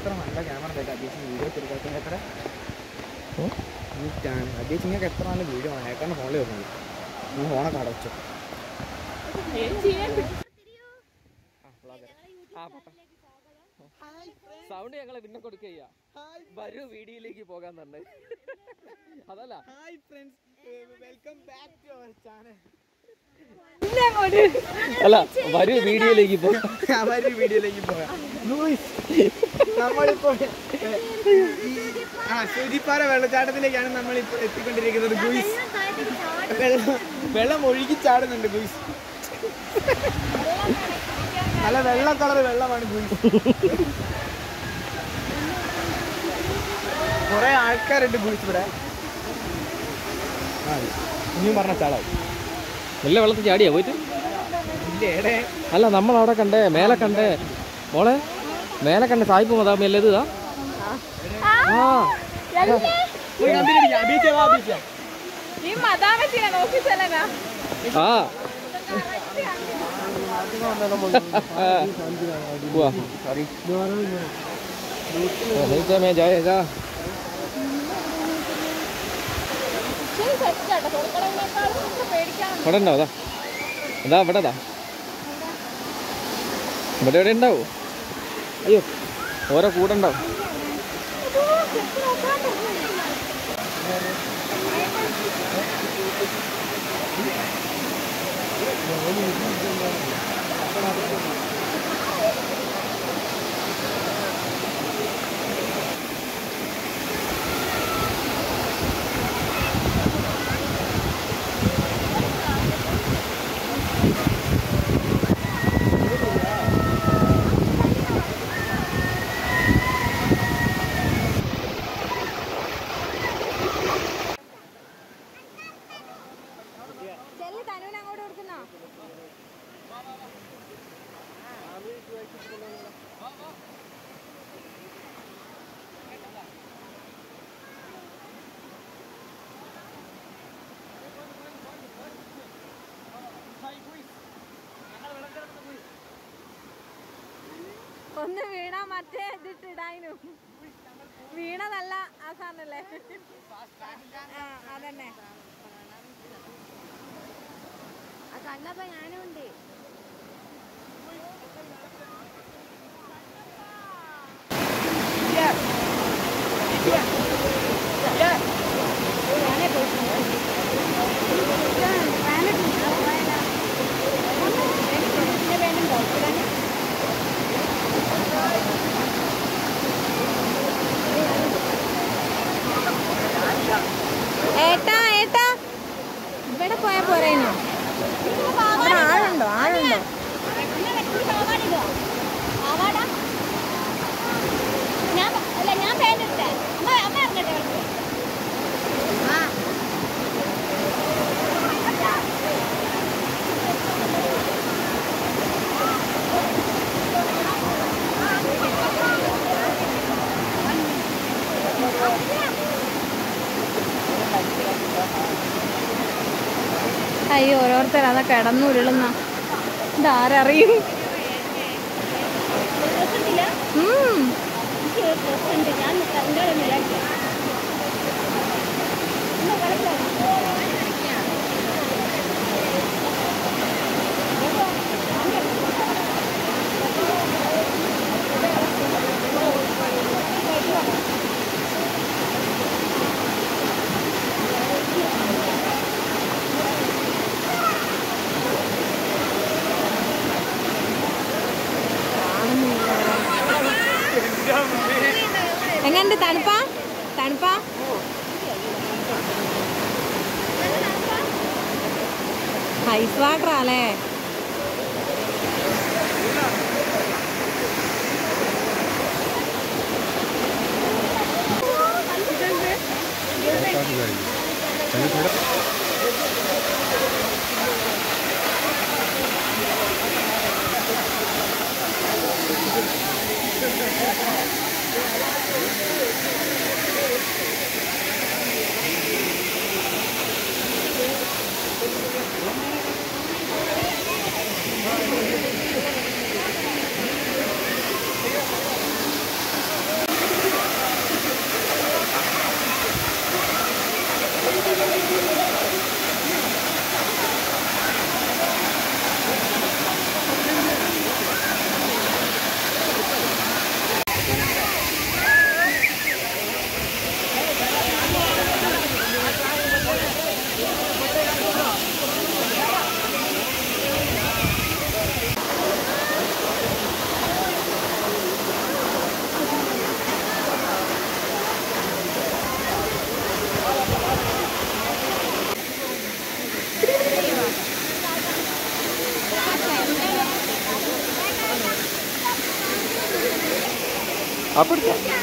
എത്ര നല്ല ക്യാമറ തരാം അബീസ് വീഡിയോ എടുക്കാൻ എത്ര ആണ് അബീസ് നിങ്ങൾക്ക് എത്ര നല്ല വീഡിയോ ആണ് അയക്കാണ്ട് ഫോണിൽ വരുന്നത് നിങ്ങൾ ഫോണൊക്കെ അടച്ചു സൗണ്ട് ഞങ്ങളെ പിന്നെ കൊടുക്കുക വരൂ വീഡിയോയിലേക്ക് പോകാൻ തന്നെ അതല്ല hi friends welcome back to our channel അല്ല വരൂ വീഡിയോയിലേക്ക് പോകാം അവര് വീഡിയോയിലേക്ക് പോകാം നമ്മളിപ്പോൾ ഈ- ആ സൂചിപ്പാറ വെള്ളച്ചാട്ടത്തിലേക്കാണ് നമ്മൾ ഇപ്പോൾ എത്തിക്കൊണ്ടിരിക്കുന്നത് ഗുയിസ് വെള്ളം വെള്ളം ഒഴുകി ചാടുന്നുണ്ട് ഗുയിസ് നല്ല വെള്ള കളർ വെള്ളമാണ് ഗുയിസ് കുറെ ആൾക്കാരുണ്ട് ഗുയിസ് ഇവിടെ ആ, ഇനിയും പറഞ്ഞ ചാടാവും നല്ല വെള്ളത്തിൽ ചാടിയാ പോയിട്ട് ഇല്ലേ എടേ അല്ല നമ്മൾ അവിടെ കണ്ടേ മേലെ കണ്ടേ മോളെ മേലെ കണ്ടേ സായിപ്പ് മതാമല്ലേ ഇതാ ആ പോയി കണ്ടിരിക്കാം ബീച്ചേ വാ ബീച്ചേ ഈ മതാമച്ചിനെ നോക്കി ചെല്ലനാ ആ പോവാ നീച്ചാ മേ ജായ ജാ ശരി സെറ്റാട്ടോ തുറക്കടവിനേക്കാളും നമുക്ക് പേടിക്കാൻ ഇവിടെ ഉണ്ടോ അതാ അതാ ഇവിടെ അതാ ഇവിടെ എവിടെ ഉണ്ടാവോ അയ്യോ ഓരോ കൂടെ ഉണ്ടാവും ചെല്ലു തനുവിന് അങ്ങോട്ട് കൊടുക്കുന്നോ ഒന്ന് വീണ മറ്റേ ഇതിട്ട് ഇടാനു വീണതല്ല ആ സാധനല്ലേ ആ അതന്നെ ആ കണ്ണപ്പ ഞാനും ഉണ്ട് ഏട്ടാ ഏട്ടാ ഇവിടെ പോയാ പോരേനോ ഇവിടെ ആളുണ്ടോ ആളുണ്ടോ ഞാൻ അല്ല ഞാൻ പാൻറ് എടുത്തേ അമ്മ അമ്മ ഇറങ്ങട്ടെ അവൾക്ക് അയ്യോ ഓരോരുത്തർ അതാ കിടന്നുരുളുന്ന ഇതാരറിയും ഡ്രസ് ഇല്ല ഉം. എനിക്ക് ഡ്രസ് ഉണ്ട് ഞാൻ എന്താണ് നിലയ്ക്ക് എങ്ങനെയുണ്ട് തണുപ്പാ തണുപ്പാ ഐസ് വാട്ടർ അല്ലേ അപ്പൊ എടുക്കാം